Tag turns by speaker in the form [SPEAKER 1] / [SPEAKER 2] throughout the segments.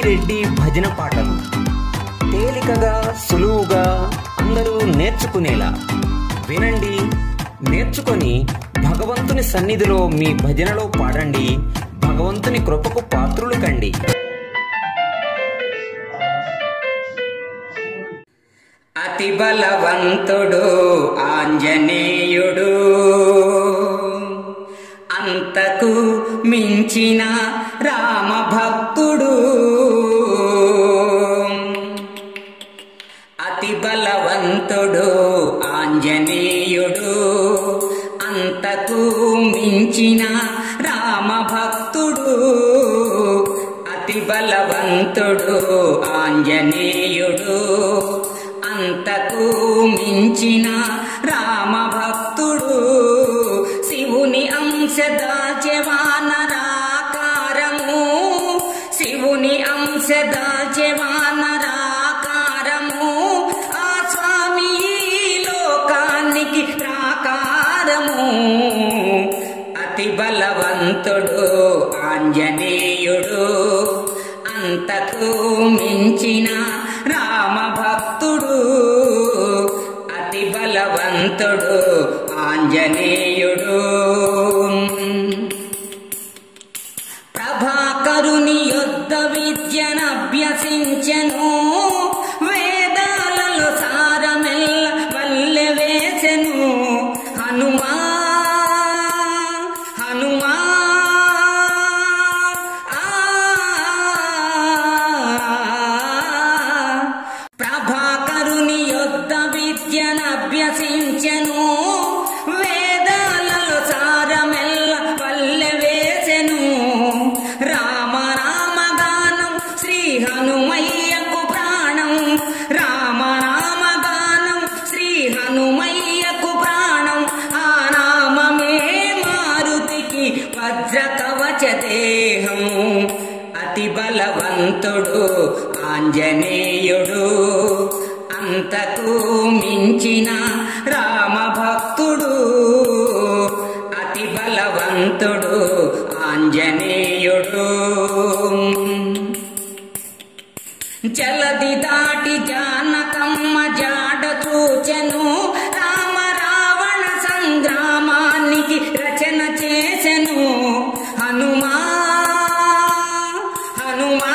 [SPEAKER 1] రెడ్డి భజన పాటలు తేలికగా సులువుగా అందరూ నేర్చుకునేలా వినండి నేర్చుకొని భగవంతుని సన్నిధిలో మీ భజనలో పాడండి భగవంతుని కృపకు పాత్రులు కండి
[SPEAKER 2] అతి బలవంతుడు ఆంజనేయుడు అంతకు మించిన రామ భక్తుడు అతి బలవంతుడు ఆంజనేయుడు అంతకు మించిన రామ భక్తుడు అతి బలవంతుడు ఆంజనేయుడు అంతకు మించిన రామ భక్తుడు శివుని అంశ దాచెవానరాకారము శివుని అంశ దాచెవానరాకారము ఆ స్వామి ఈ లోకానికి ప్రాకారము అతి బలవంతుడు ఆంజనేయుడు అంతకు మించిన రామ భక్తుడు అతి బలవంతుడు ఆంజనేయుడు ప్రభాకరుని యుద్ధ విద్యనభ్యసించెను వేదాలలో సారమెల్ల వల్లె వేసెను హనుమా హనుమా ప్రభాకరుని యుద్ధ విద్యనభ్యసించెను వేదాలలో సారమెల్ల వల్లె వేసెను రామ రామ గానం శ్రీ హనుమయ్యకు ప్రాణం రామ రామ గానం శ్రీ హనుమయ్యకు ప్రాణం ఆ నామమే మారుతికి వజ్ర కవచ దేహం అతి బలవంతుడు ఆంజనేయుడు అంతకు మించిన రామ భక్తుడు అతి బలవంతుడు ఆంజనేయుడు జలది దాటి జానకమ్మ జాడ చూచెను రామ రావణ సంగ్రామానికి రచన చేసెను హనుమా హనుమా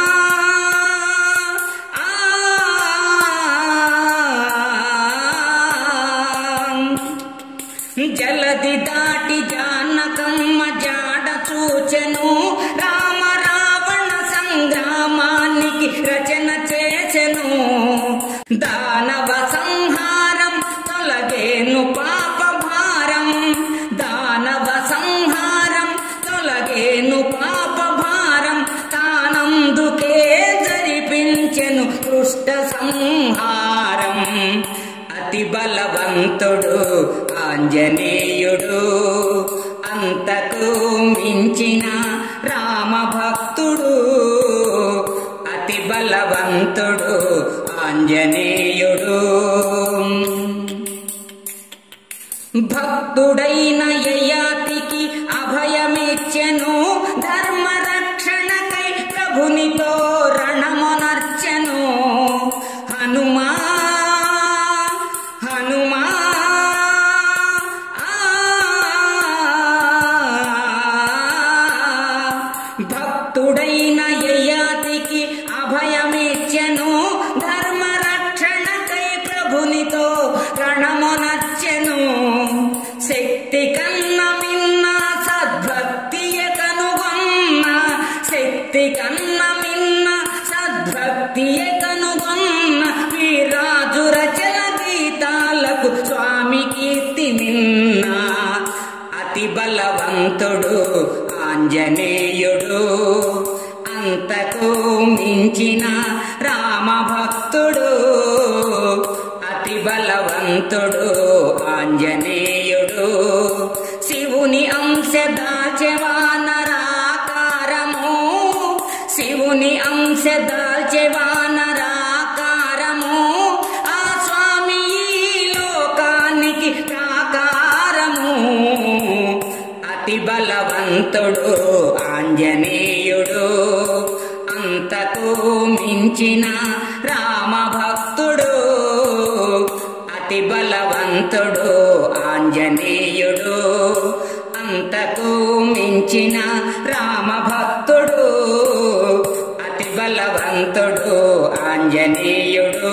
[SPEAKER 2] జలది దాటి జానకమ్మ జాడ చూచెను రామ రావణ సంగ్రామానికి రచన చేసెను దానవ సంహారం తొలగేను పాప భారం దానవ సంహారం తొలగేను పాప భారం తానందుకే జరిపించెను కృష్ణ సంహారం అతి బలవంతుడు ఆంజనేయుడు అంతకు మించిన రామ భక్తుడు అతి బలవంతుడు ఆంజనేయుడు భక్తుడైన యయాతికి అభయమిచ్చెను ధర్మ రక్షణకై ప్రభునితో రణమునర్చెను హనుమా హనుమా భక్తుడైన యయాతికి అభయమిచ్చెను ధర్మ రక్షణకై ప్రభునితో రణమునర్చెను శక్తి కన్న మిన్న సద్భక్తియ కనుగొన్న శక్తి కన్న మిన్న సద్భక్తియ కనుగొన్న వీరాజు రచన గీతాలకు స్వామి కీర్తి నిన్న అతి బలవంతుడు ఆంజనేయుడు అంతకు మించిన రామ భక్తుడు అతి బలవంతుడు ఆంజనేయుడు శివుని అంశ దాచెవానరాకారము శివుని అంశ దాచెవానరాకారము ఆ స్వామి ఈ లోకానికి ప్రాకారము అతి బలవంతుడు ఆంజనేయుడు అంత అంతకు మించిన రామ భక్తుడు అతి బలవంతుడు ఆంజనేయుడు అంతకు మించిన రామ భక్తుడు అతి బలవంతుడు ఆంజనేయుడు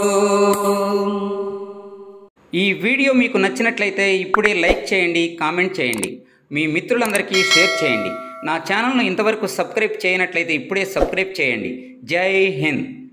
[SPEAKER 1] ఈ వీడియో మీకు నచ్చినట్లయితే ఇప్పుడే లైక్ చేయండి కామెంట్ చేయండి మీ మిత్రులందరికీ షేర్ చేయండి నా ఛానల్ను ఇంతవరకు సబ్స్క్రైబ్ చేయనట్లయితే ఇప్పుడే సబ్స్క్రైబ్ చేయండి జై హింద్